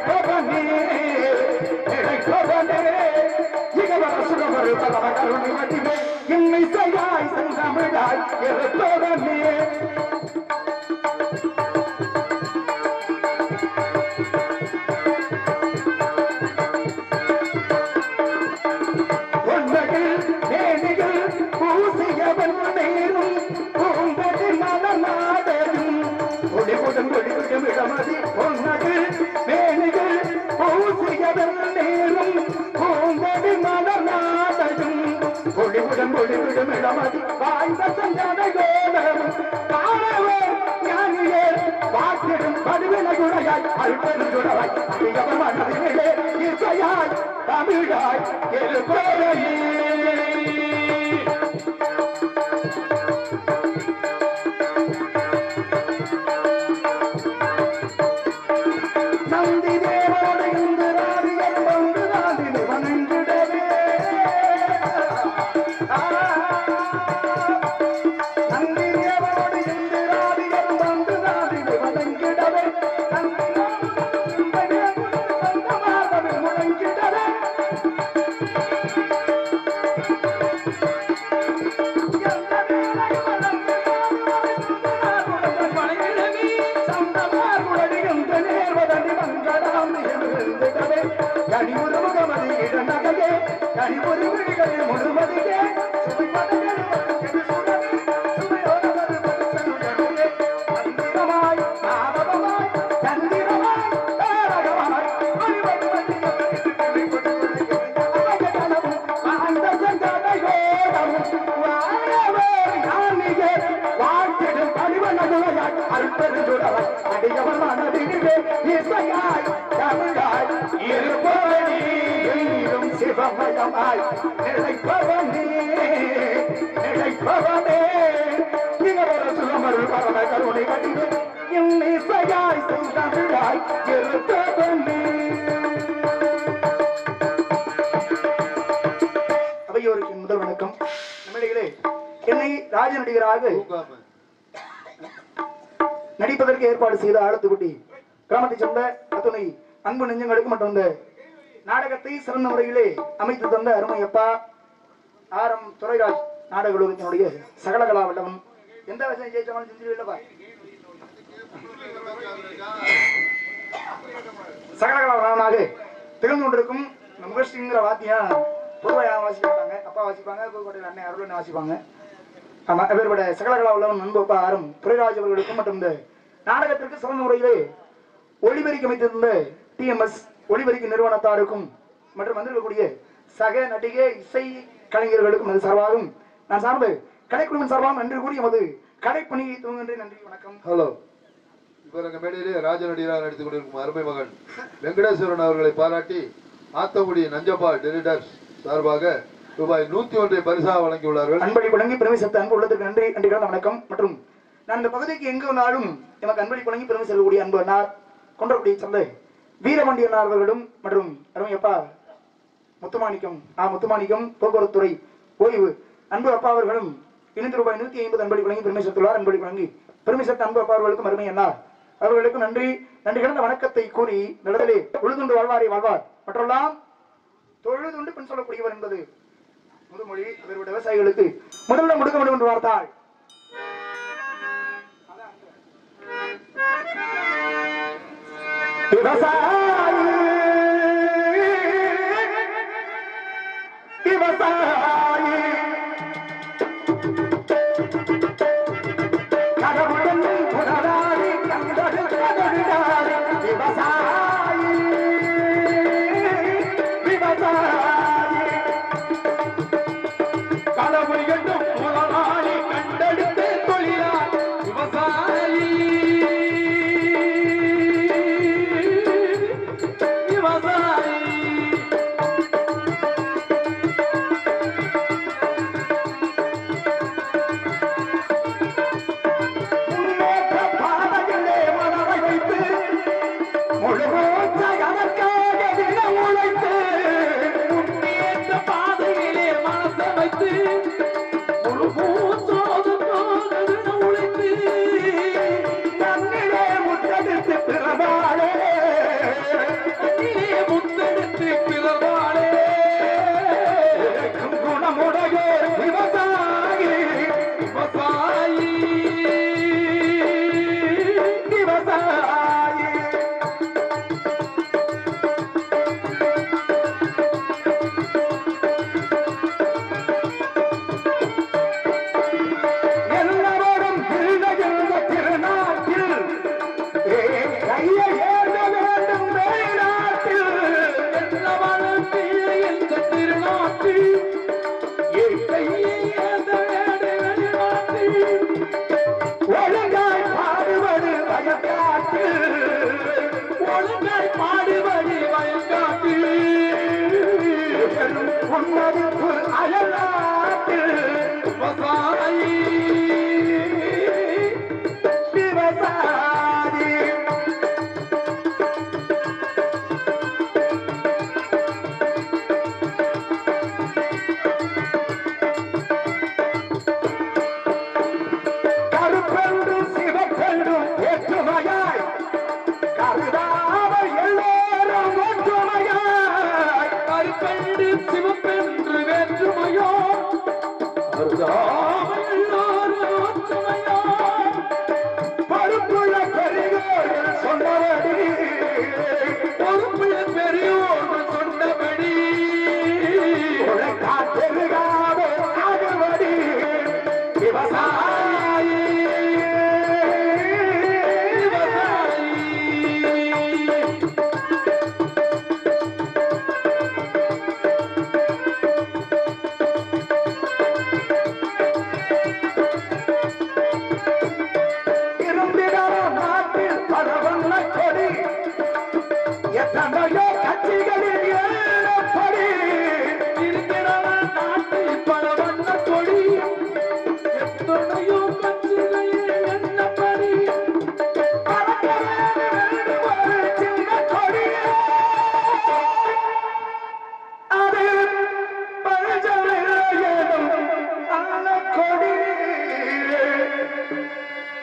நிலைப்பவனே நிலைப்பவனே இகவர சுகவரு பரம கருணை வடிவே இன்னிசையாய் செந்தமிழாய் இருப்பவனே பொன்னகில் மேனிகள் பூசியவன் நேரும் பூங்கொடி மலநாடையும் ஒளிவுடன் ஒளிவிடும் இடமதி பொன்னகில் மேனிகள் பூசியவன் நேரும் பூங்கொடி மலநாடையும் ஒளிவுடன் ஒளிவிடும் இடமதி வாய்ந்த சஞ்சனையோடும் காணவே ஞானியே வாக்கிடும் படுவின குணையாய் அல்பெரு குணவாய் அதிகம மனதிலே இசையாய் தமிழாய் இருப்பவையே நந்தி தேவரோடு இந்து ராதிகள் வந்து ராதினி வணங்கிடவே நந்தி தேவரோடு இந்து ராதிகள் வந்து ராதினி வணங்கிடவே நந்தி தேவரோடு முழங்கிடவே சிவமயமாய் நிலைப்பவனே நிலைப்பவனே இனவர சுகமருள் பரம கருணை வடிவே இன்னிசையாய் செந்தமிழாய் இருப்பவனே அவையோருக்கு முதல் வணக்கம் நம்மிடையிலே என்னை ராஜ நடிகராக நடிப்பதற்கு ஏற்பாடு செய்த ஆழத்துக்குட்டி கிராமத்தைச் சேர்ந்த அத்துணை அன்பு நெஞ்சங்களுக்கு மற்றும் இந்த நாடகத்தை சிறந்த முறையிலே அமைத்து தந்த அருமை அப்பா ஆர் எம் துரைராஜ் நாடக உலகத்தினுடைய சகலகலா வல்லவன் எந்த விஷயம் ஜெயிச்சாலும் செஞ்சிருவில்லப்பா சகலகலா வல்லவனாக திகழ்ந்து கொண்டிருக்கும் இந்த முகஸ்ரீங்கிற வாத்தியா பொதுவாக வாசிக்க மாட்டாங்க அப்பா வாசிப்பாங்க புதுக்கோட்டையில் அண்ணன் அருள் வாசிப்பாங்க ஆமா இவருடைய சகலகலா உள்ளவன் நண்பு அப்பா ஆரும் துரைராஜ் அவர்களுக்கும் மற்றும் இந்த நாடகத்திற்கு சிறந்த முறையிலே ஒளிபெருக்கி அமைத்திருந்த டிஎம்எஸ் ஒளிபெருக்கி நிறுவனத்தாருக்கும் மற்றும் வந்திருக்கக்கூடிய சக நடிகை இசை கலைஞர்களுக்கும் அது சார்பாகவும் நான் சார்ந்து கலைக்குழுவின் சார்பாகவும் நன்றி கூறி எமது கலைப்பணியை துவங்குகின்றேன் நன்றி வணக்கம் ஹலோ இப்போ எங்க மேடையிலே ராஜநடிகராக நடித்துக் கொண்டிருக்கும் அருமை மகன் வெங்கடேஸ்வரன் அவர்களை பாராட்டி ஆத்தங்குடி நஞ்சப்பால் டெலிடர்ஸ் சார்பாக ரூபாய் நூத்தி ஒன்றை பரிசாக வழங்கியுள்ளார்கள் அன்பளி வழங்கி பெருமை சேர்த்த அன்பு உள்ளதற்கு நன்றி நன்றி கலந்த வணக்கம் மற்றும் நான் இந்த பகுதிக்கு எங்கு வந்தாலும் எனக்கு அன்பளி வழங்கி பெருமை செல்லக்கூடிய அன்பு அண்ணார் கொன்றக்குடியை சேர்ந்த வீரமண்டி அண்ணா அவர்களும் மற்றும் அருமை அப்பா முத்துமாணிக்கம் ஆ முத்துமாணிக்கம் போக்குவரத்துறை ஓய்வு அன்பு அப்பா அவர்களும் இணைந்து ரூபாய் நூத்தி ஐம்பது அன்பளி வழங்கி பெருமை சேர்த்துள்ளார் அன்பளி வழங்கி பெருமை சேர்த்த அன்பு அப்பா அவர்களுக்கும் அருமை அண்ணார் அவர்களுக்கும் நன்றி நன்றி கலந்த வணக்கத்தை கூறி நிலத்திலே உழுதுண்டு வாழ்வாரை வாழ்வார் மற்றெல்லாம் தொழுதுண்டு பின் சொல்லக்கூடியவர் என்பது முதுமொழி அவருடைய விவசாயிகளுக்கு முதல்ல முடுக்க வேண்டும் என்று வார்த்தாள் விவசாயி விவசாயி கடவுளும் புனராடி கண்டது கதறினாடி விவசாயி விவசாயி கடவுள் என்றும் முதலாளி கண்டெடுத்து தொழிலார் விவசாயி விவசாயி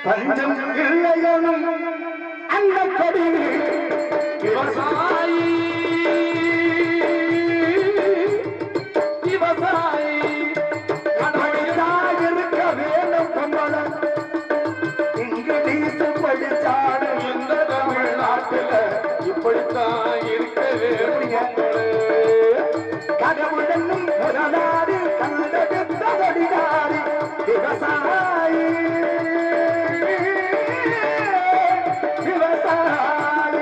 பஞ்சம் இல்லையனும் அந்த கொடி விவசாயி விவசாயி படித்தான் இருக்க வேண்டும் பொம்பளம் இங்கு நீசு படிச்சாலும் இந்த தமிழ்நாட்டுல இப்படித்தான் இருக்க வேண்டும் கடவுளும் முதலாறு கண்டெடுத்த வடிகாரி விவசாயி விவசாயி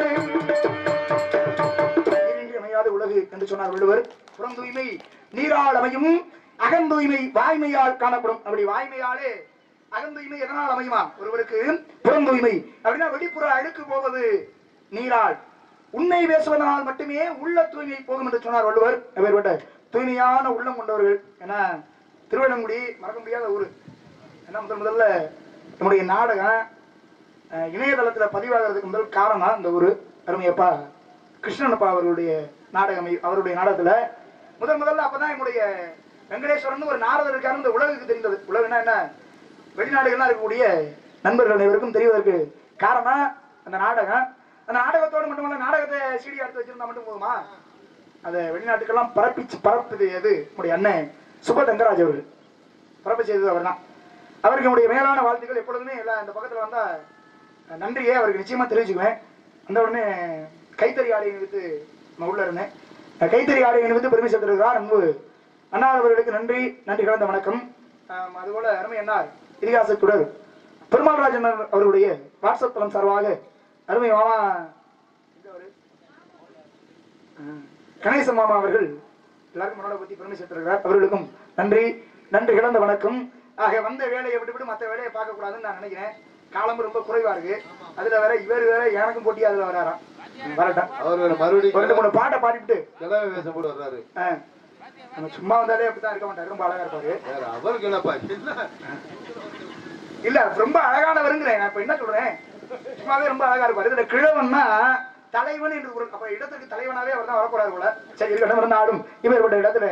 இன்றியமையாத உலகு என்று சொன்னார் வள்ளுவர் புறம் தூய்மை நீரால் அமையும் அகந்தூய்மை வாய்மையால் காணப்படும் அப்படி வாய்மையாலே அகந்தூய்மை எதனால் அமையுமா ஒருவருக்கு புறம் தூய்மை அப்படின்னா வெளிப்புற அழுக்கு போவது நீரால் உண்மை பேசுவதனால் மட்டுமே உள்ள தூய்மை போகும் என்று சொன்னார் வள்ளுவர் அப்பேற்பட்ட தூய்மையான உள்ளம் கொண்டவர்கள் ஏன்னா திருவள்ளங்குடி மறக்க முடியாத ஊரு ஏன்னா முதல் முதல்ல நம்முடைய நாடகம் அஹ், இணையதளத்துல பதிவாகிறதுக்கு முதல் காரணம் இந்த ஊரு அருமையப்பா கிருஷ்ணனப்பா அவர்களுடைய நாடகம் அவருடைய நாடகத்துல முதல் முதல்ல அப்பதான் என்னுடைய வெங்கடேஸ்வரன் ஒரு நாரதர் இருக்காரு இந்த உலகுக்கு தெரிந்தது உலகம்னா என்ன வெளிநாடுகள்லாம் இருக்கக்கூடிய நண்பர்கள் அனைவருக்கும் தெரிவதற்கு காரணம் அந்த நாடகம் அந்த நாடகத்தோடு மட்டுமல்ல நாடகத்தை சீடி எடுத்து வச்சிருந்தா மட்டும் போதுமா அதை வெளிநாட்டுக்கெல்லாம் பரப்பிச்சு பரப்புது எது நம்முடைய அண்ணன் சுப தங்கராஜ் அவர்கள் பரப்ப செய்தது அவர் தான் அவருக்கு என்னுடைய மேலான வாழ்த்துக்கள் எப்பொழுதுமே எல்லாம் இந்த பக்கத்துல வந்தா அஹ், நன்றியை அவருக்கு நிச்சயமா தெரிவிச்சுக்குவேன் அந்த உடனே கைத்தறி ஆடை நிறுத்து நம்ம உள்ள இருந்தேன் அஹ், கைத்தறி ஆடை நிறுத்து பெருமை சேர்த்திருக்கிறார் அன்பு அண்ணா அவர்களுக்கு நன்றி நன்றி கலந்த வணக்கம் ஆம், அதுபோல அருமை அண்ணார் இதிகாசத்துடர் பெருமாள்ராஜன் அவர்களுடைய வாட்ஸ்அப் தளம் சார்பாக அருமை மாமா எங்க அவரு? அஹ், கணேசன் மாமா அவர்கள் எல்லாருக்கும் முன்னாடி பத்தி பெருமை சேர்த்திருக்கிறார் அவர்களுக்கும் நன்றி நன்றி கிடந்த வணக்கம் ஆக வந்த வேலையை விட்டுவிட்டு மற்ற வேலையை பார்க்க கூடாதுன்னு நான் நினைக்கிறேன் காலம் ரொம்ப குறைவா இருக்கு அதுல வேற இவர் வேற எனக்கும் போட்டி அதுல வராராம் வரட்டும் அவர் வேற ஒரு ரெண்டு மறுபடியும் மூணு பாட்டை பாடிவிட்டு கிழமை வேஷம் போட்டு வர்றாரு ஆ, நம்ம சும்மா வந்தாலே அப்படித்தான் இருக்க மாட்டாரு ரொம்ப அழகா இருப்பாரு வேற அவருக்கு என்னப்பா என்ன இல்ல ரொம்ப அழகானவருங்கிறேன் நான் இப்ப என்ன சொல்றேன் சும்மாவே ரொம்ப அழகா இருப்பாரு இதுல கிழவன்னா தலைவன் என்று பொருள் அப்ப இடத்துக்கு தலைவனாவே அவர் தான் வரக்கூடாது போல சரி இருக்கட்டும் இருந்தாலும் இவருடைய இடத்துல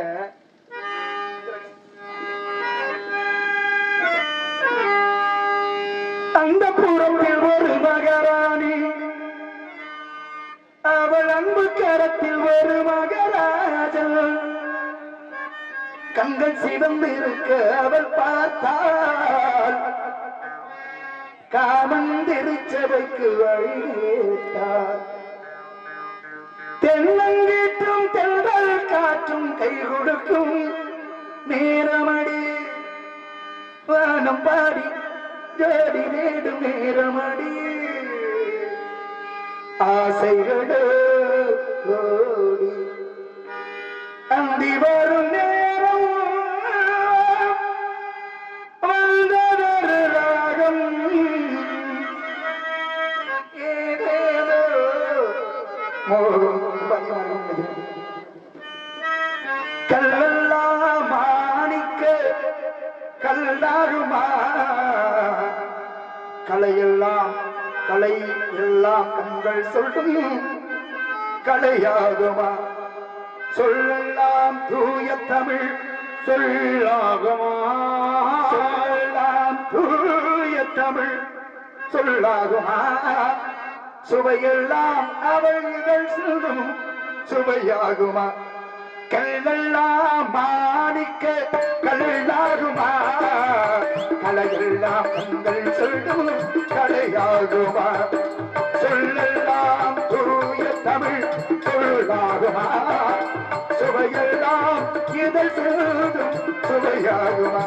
அந்த புறத்தில் ஒரு மகாராணி அவள் அன்பு கரத்தில் ஒரு மகராஜன் கண்கள் சிவந்திருக்க அவள் பார்த்தாள் காமன் திருச்சபைக்கு வழியேட்டார் தென்னங்கீற்றும் தென்றல் காற்றும் கை கொடுக்கும் நேரமடி வானம் பாடி ஜோடி நேடும் நேரமடி ஆசைகளோ ஓடி அந்தி வரும் நேரம் வந்ததொரு ராகம் ஏதேதோ மோகம் கல்லெல்லாம் மாணிக்க கல்லாகுமா கலையெல்லாம் கலை எல்லாம் கண்கள் சொல்லும் கலையாகுமா சொல்லெல்லாம் தூய தமிழ் சொல்லாகுமா சொல்லெல்லாம் தூய தமிழ் சொல்லாகுமா சுவையெல்லாம் அவள் இதழ் சொல்லும் சுவையாகுமா கல்லெல்லாம் மாணிக்க கல்லாகுமா கலையெல்லாம் கண்கள் சொல்லும் கலையாகுமா சொல்லெல்லாம் தூய தமிழ் சொல்லாகுமா சுவையெல்லாம் இதழ் சொல்லும் சுவையாகுமா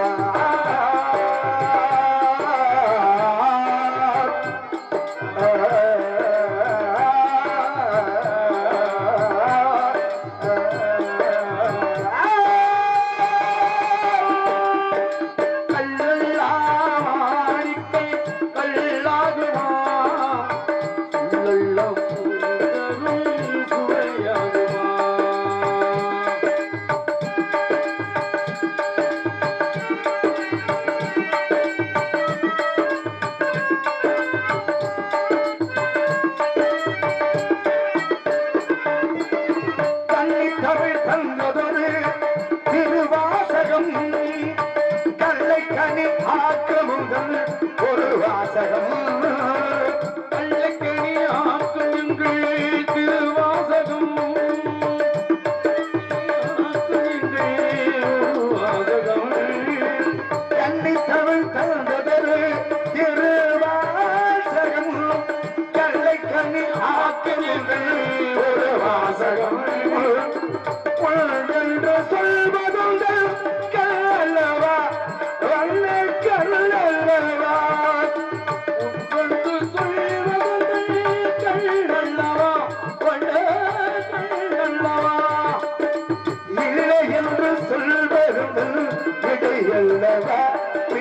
கன்னித்தமிழ் தந்ததொரு திருவாசகம் கல்லை கனி ஆக்க முதல் ஒரு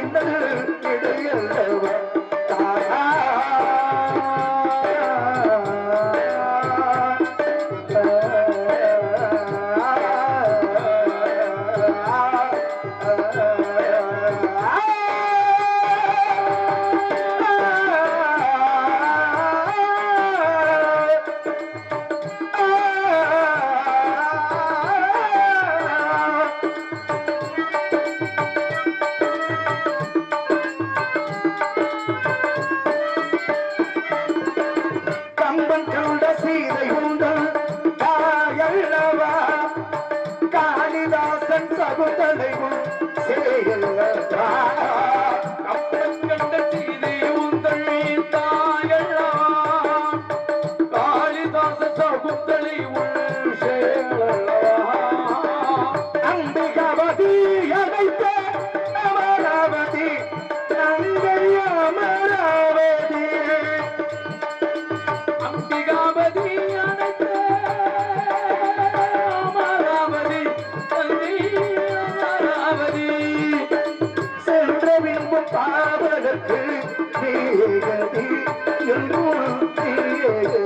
மன்னல் இடையல்லவா தாயா கம்பன் கண்ட சீதை உந்தல் தாயல்லவா காளிதாசன் சகுதலைவும் சேயல்லவா கம்பன் கண்ட சீதை உந்தள் தாயல்லா காளிதாச சகுந்தலை உள் செயலல்லவா அம்பிகவதி அழைத்த அமராவதி நங்கை அமராவதி அம்பிகாபதி அனைத்த அமராவதி தந்தை அமராவதி சென்ற பின்பு பாவதற்கு நீயகதி என்றும் நீயகதி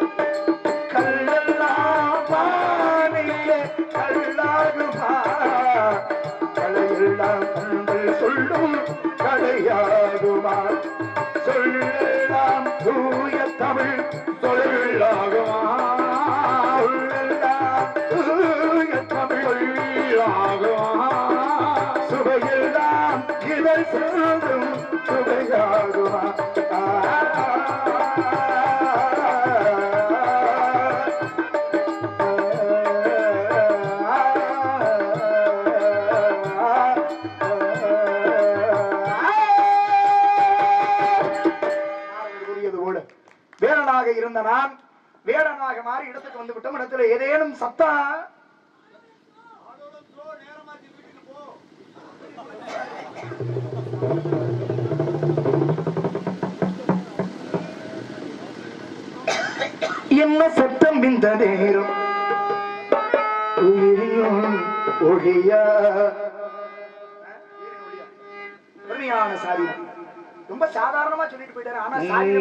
கல்லெல்லாம் வானிலே கல்லாகுமா கலையெல்லாம் கண்கள் சொல்லும் கலையாகுமா சொல்லெல்லாம் தூய தமிழ் சொல்லாகுமா சொல்லெல்லாம் தூய தமிழ் சொல்லாகுமா சுவையெல்லாம் இதழ் சொல்லும் சுவையாகுமா கூறியது போல வேடனாக இருந்த நான் வேடனாக மாறி இடத்துக்கு வந்து விட்டோம் இடத்துல ஏதேனும் சத்தா என்ன சத்தம் இந்த நேரம் உயிரியும் ஒழியா கருணையான சாரி ரொம்ப சாதாரணமா சொல்லிட்டு போயிட்டாரு ஆனா சாரி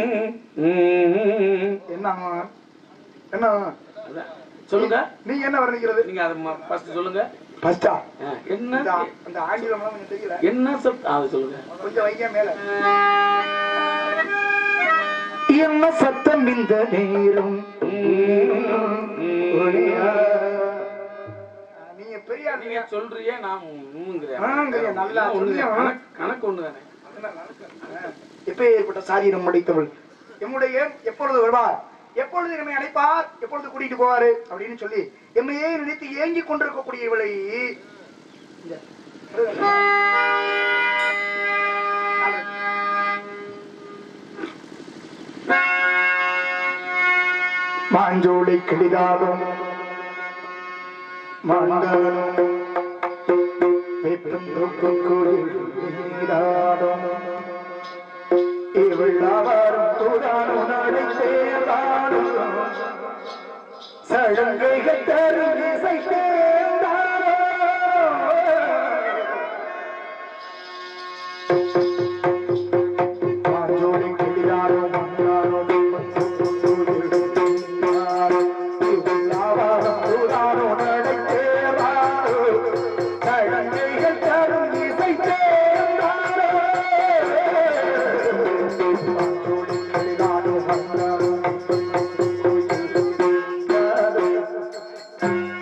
என்ன என்ன அதான். சொல்லுங்க நீ என்ன வர்ணிக்கிறது நீங்க அதை ஃபர்ஸ்ட் சொல்லுங்க ஃபர்ஸ்டா ஆ, என்ன இந்த அந்த ஆங்கிலம்லாம் கொஞ்சம் தெரியல என்ன சத் அது சொல்லுங்க கொஞ்சம் வைக்க மேல என்ன சத்தம் இந்த நேரம் ஒளியா. நீங்க பெரிய ஆள் நீங்க சொல்றியே நான் ஊங்குறேன். ஆங்கிறியா, நல்லா ஒண்ணுதான். சொல்றியா? கணக்கு- கணக்கு ஒண்ணுதானே எப்ப ஏற்பட்ட சாரீரம் அடைத்தவள் எம்முடைய எப்பொழுது வருவார் எப்பொழுது நம்மை அழைப்பார் எப்பொழுது கூட்டிட்டு போவாரு அப்படின்னு சொல்லி எம்மையே நினைத்து ஏங்கி கொண்டிருக்கக்கூடிய இவளை இந்த- மாஞ்சோலை கிளிதாலும் மண்டலும் நீராடும் இவள்ளாவாரும் தூதானும் நடை சேர்ந்தாடும் சழங்கைகள் தரும் இசை சேர்ந்தாடும் மாஞ்சோலை கிளிதாலும் மண்டாலும் இவள்ளாவாரும் தூதானும் நடை சேர்ந்தாடும் சழங்கைகள் தரும் இசை சேர்ந்தாடும் மாஞ்சோலை கிளிதாலும் மண்டாலும்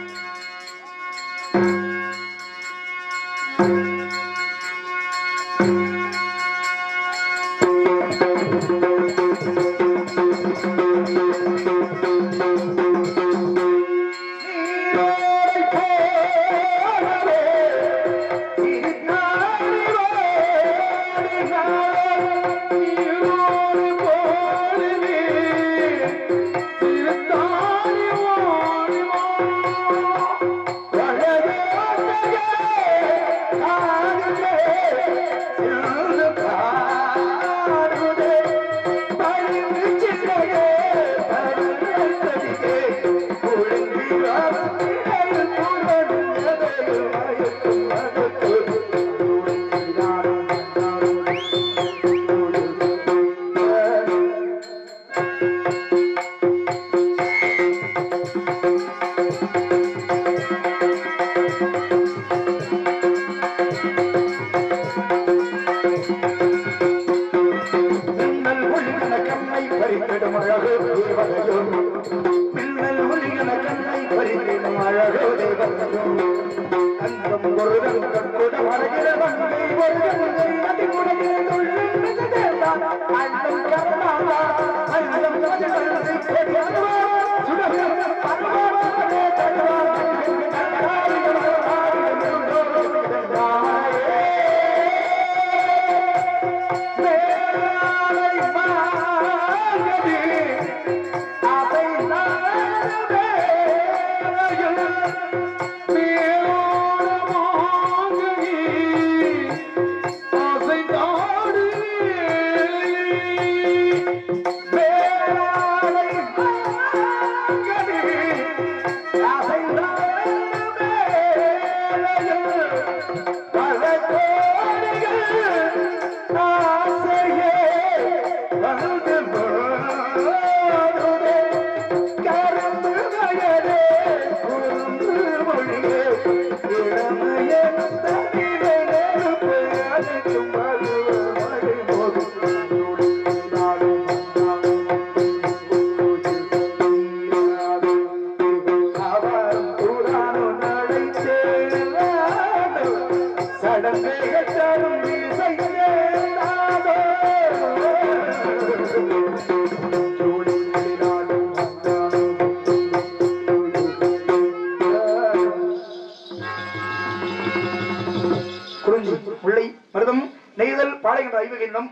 குறிஞ்சி முல்லை மருதம் நெய்தல் பாலை என்ற ஐவகை நிலம்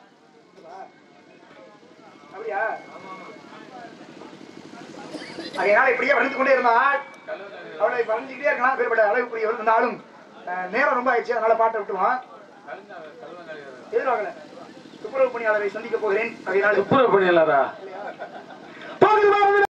அப்படியா அதனால இப்படியே வளர்ந்து கொண்டே இருந்தால் அவளை வளர்ந்துக்கிட்டே இருக்கலாம் பேர்பட்ட அளவுக்குரியவர் இருந்தாலும் அஹ், நேரம் ரொம்ப ஆயிடுச்சு அதனால பாட்டை விட்டுருவான் எதிர்வாகல துப்புரவு பணியாளரை சந்திக்க போகிறேன் அதனால துப்புரவு பண்ணிடலாரா போகுது, போகுது.